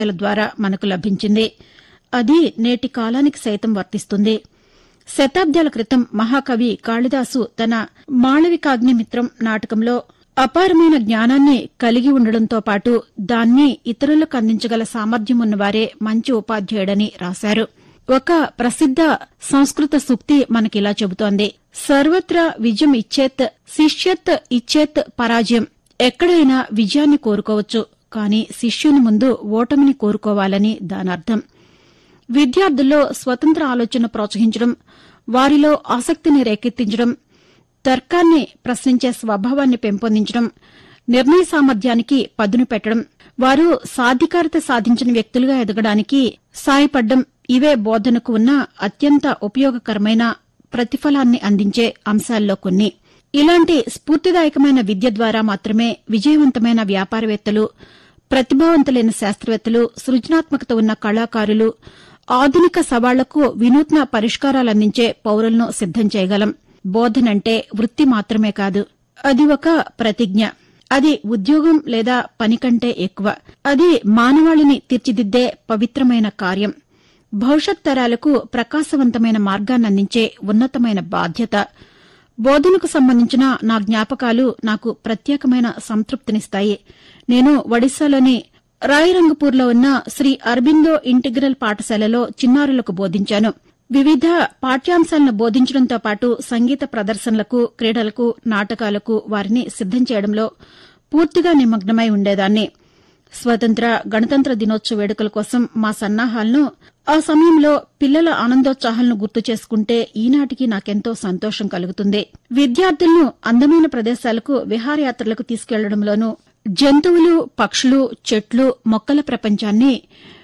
ల ద్వారా మనకు లభించింది అది నేటి కాలానికి సైతం వర్తిస్తుంది శతాబ్దాల క్రితం మహాకవి కాళిదాసు తన మాళవికాగ్నిమిత్రం నాటకంలో అపారమైన జ్ఞానాన్ని కలిగి ఉండడంతో పాటు దాన్ని ఇతరులకు అందించగల సామర్థ్యం ఉన్నవారే మంచి ఉపాధ్యాయుడని రాశారు ఒక ప్రసిద్ద సంస్కృత సూక్తి మనకిలా చెబుతోంది సర్వత్రా విజయం ఇచ్చేత్ శిష్యత్ ఇచ్చేత్ పరాజయం ఎక్కడైనా విజయాన్ని కోరుకోవచ్చు కానీ శిష్యుని ముందు ఓటమిని కోరుకోవాలని దానర్థం విద్యార్థుల్లో స్వతంత్ర ఆలోచన ప్రోత్సహించడం వారిలో ఆసక్తిని రేకెత్తించడం తర్కాన్ని ప్రశ్నించే స్వభావాన్ని పెంపొందించడం నిర్ణయ సామర్థ్యానికి పదును పెట్టడం వారు సాధికారత సాధించిన వ్యక్తులుగా ఎదగడానికి సాయపడ్డం ఇవే బోధనకు ఉన్న అత్యంత ఉపయోగకరమైన ప్రతిఫలాన్ని అందించే అంశాల్లో కొన్ని ఇలాంటి స్ఫూర్తిదాయకమైన విద్య ద్వారా మాత్రమే విజయవంతమైన వ్యాపారవేత్తలు ప్రతిభావంతులైన శాస్త్రవేత్తలు సృజనాత్మకత ఉన్న కళాకారులు ఆధునిక సవాళ్లకు వినూత్న పరిష్కారాలు అందించే పౌరులను సిద్దం చేయగలం బోధనంటే వృత్తి మాత్రమే కాదు అది ఒక ప్రతిజ్ఞ అది ఉద్యోగం లేదా పని కంటే ఎక్కువ అది మానవాళిని తీర్చిదిద్దే పవిత్రమైన కార్యం భవిష్యత్ తరాలకు ప్రకాశవంతమైన మార్గాన్ని అందించే ఉన్నతమైన బాధ్యత బోధనకు సంబంధించిన నా జ్ఞాపకాలు నాకు ప్రత్యేకమైన సంతృప్తినిస్తాయి నేను ఒడిశాలోని రాయరంగపూర్లో ఉన్న శ్రీ అరబిందో ఇంటిగ్రల్ పాఠశాలలో చిన్నారులకు బోధించాను వివిధ పాఠ్యాంశాలను బోధించడంతో పాటు సంగీత ప్రదర్శనలకు క్రీడలకు నాటకాలకు వారిని సిద్దం చేయడంలో పూర్తిగా నిమగ్నమై ఉండేదాన్ని స్వతంత్ర గణతంత్ర దినోత్సవ వేడుకల కోసం మా సన్నాహాలను ఆ సమయంలో పిల్లల ఆనందోత్సాహాలను గుర్తు చేసుకుంటే ఈనాటికి నాకెంతో సంతోషం కలుగుతుంది విద్యార్థులను అందమైన ప్రదేశాలకు విహారయాత్రలకు తీసుకెళ్లడంలోనూ జంతువులు పక్షులు చెట్లు మొక్కల ప్రపంచాన్ని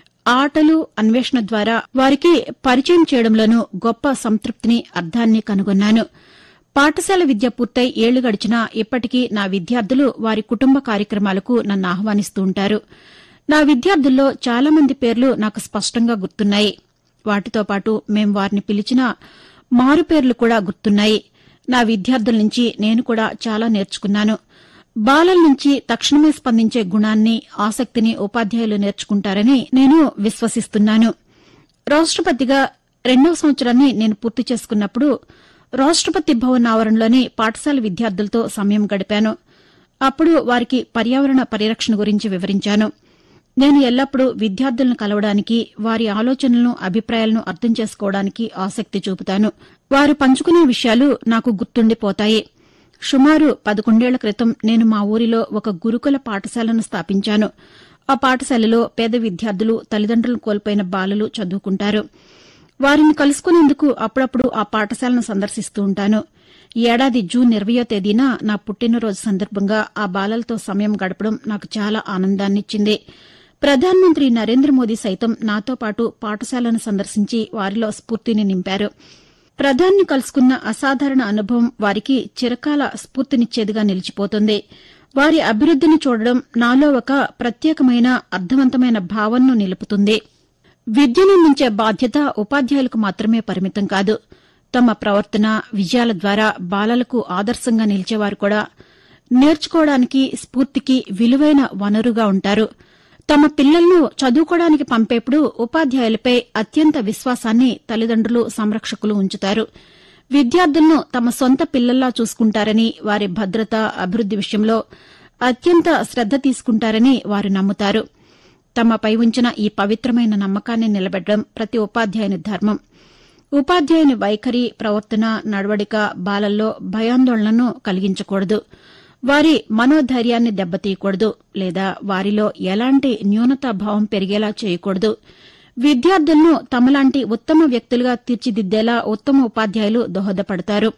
ఆటలు అన్వేషణ ద్వారా వారికి పరిచయం చేయడంలోనూ గొప్ప సంతృప్తిని అర్థాన్ని కనుగొన్నాను పాఠశాల విద్య పూర్తయి ఏళ్లు గడిచినా ఇప్పటికీ నా విద్యార్థులు వారి కుటుంబ కార్యక్రమాలకు నన్ను ఆహ్వానిస్తూ ఉంటారు నా విద్యార్థుల్లో చాలా మంది పేర్లు నాకు స్పష్టంగా గుర్తున్నాయి వాటితో పాటు మేం వారిని పిలిచిన మారు పేర్లు కూడా గుర్తున్నాయి నా విద్యార్థుల నుంచి నేను కూడా చాలా నేర్చుకున్నాను బాలల నుంచి తక్షణమే స్పందించే గుణాన్ని ఆసక్తిని ఉపాధ్యాయులు నేర్చుకుంటారని నేను విశ్వసిస్తున్నాను రాష్టపతిగా రెండవ సంవత్సరాన్ని నేను పూర్తి చేసుకున్నప్పుడు రాష్టపతి భవన్ ఆవరణలోని పాఠశాల విద్యార్థులతో సమయం గడిపాను అప్పుడు వారికి పర్యావరణ పరిరక్షణ గురించి వివరించాను నేను ఎల్లప్పుడూ విద్యార్థులను కలవడానికి వారి ఆలోచనలను అభిప్రాయాలను అర్థం చేసుకోవడానికి ఆసక్తి చూపుతాను వారు పంచుకునే విషయాలు నాకు గుర్తుండిపోతాయి సుమారు పదకొండేళ్ల క్రితం నేను మా ఊరిలో ఒక గురుకుల పాఠశాలను స్థాపించాను ఆ పాఠశాలలో పేద విద్యార్థులు తల్లిదండ్రులను కోల్పోయిన బాలలు చదువుకుంటారు వారిని కలుసుకునేందుకు అప్పుడప్పుడు ఆ పాఠశాలను సందర్శిస్తూ ఉంటాను ఈ ఏడాది జూన్ ఇరవయో తేదీన నా పుట్టినరోజు సందర్భంగా ఆ బాలలతో సమయం గడపడం నాకు చాలా ఆనందాన్నిచ్చింది ప్రధానమంత్రి నరేంద్ర మోదీ సైతం నాతో పాటు పాఠశాలను సందర్శించి వారిలో స్ఫూర్తిని నింపారు ప్రధాన్ని కలుసుకున్న అసాధారణ అనుభవం వారికి చిరకాల స్ఫూర్తినిచ్చేదిగా నిలిచిపోతుంది వారి అభివృద్దిని చూడడం నాలో ఒక ప్రత్యేకమైన అర్థవంతమైన భావనను నిలుపుతుంది విద్యనందించే బాధ్యత ఉపాధ్యాయులకు మాత్రమే పరిమితం కాదు తమ ప్రవర్తన విజయాల ద్వారా బాలలకు ఆదర్శంగా నిలిచేవారు కూడా నేర్చుకోవడానికి స్ఫూర్తికి విలువైన వనరుగా ఉంటారు తమ పిల్లలను చదువుకోవడానికి పంపేప్పుడు ఉపాధ్యాయులపై అత్యంత విశ్వాసాన్ని తల్లిదండ్రులు సంరక్షకులు ఉంచుతారు విద్యార్థులను తమ సొంత పిల్లల్లా చూసుకుంటారని వారి భద్రత అభివృద్ది విషయంలో అత్యంత శ్రద్ద తీసుకుంటారని వారు నమ్ముతారు తమపై ఉంచిన ఈ పవిత్రమైన నమ్మకాన్ని నిలబెట్టడం ప్రతి ఉపాధ్యాయుని ధర్మం ఉపాధ్యాయుని వైఖరి ప్రవర్తన నడవడిక బాలల్లో భయాందోళనను కలిగించకూడదు వారి మనోధైర్యాన్ని దెబ్బతీయకూడదు లేదా వారిలో ఎలాంటి న్యూనతాభావం పెరిగేలా చేయకూడదు విద్యార్థులను తమలాంటి ఉత్తమ వ్యక్తులుగా తీర్చిదిద్దేలా ఉత్తమ ఉపాధ్యాయులు దోహదపడతారు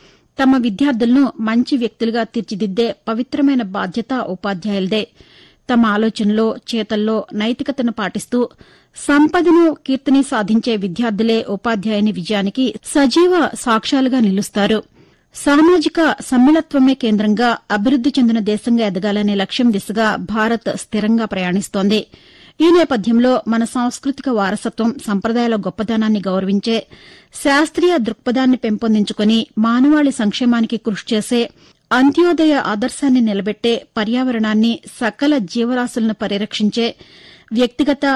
తమ విద్యార్థులను మంచి వ్యక్తులుగా తీర్చిదిద్దే పవిత్రమైన బాధ్యత ఉపాధ్యాయులదే తమ ఆలోచనలో చేతల్లో నైతికతను పాటిస్తూ సంపదను కీర్తిని సాధించే విద్యార్థులే ఉపాధ్యాయుని విజయానికి సజీవ సాక్ష్యాలుగా నిలుస్తారు సామాజిక సమ్మిళత్వమే కేంద్రంగా అభివృద్ది చెందిన దేశంగా ఎదగాలనే లక్ష్యం దిశగా భారత్ స్థిరంగా ప్రయాణిస్తోంది ఈ నేపథ్యంలో మన సాంస్కృతిక వారసత్వం సంప్రదాయాల గొప్పదనాన్ని గౌరవించే శాస్త్రీయ దృక్పథాన్ని పెంపొందించుకుని మానవాళి సంక్షేమానికి కృషి చేసే అంత్యోదయ ఆదర్శాన్ని నిలబెట్టే పర్యావరణాన్ని సకల జీవరాశులను పరిరక్షించే వ్యక్తిగత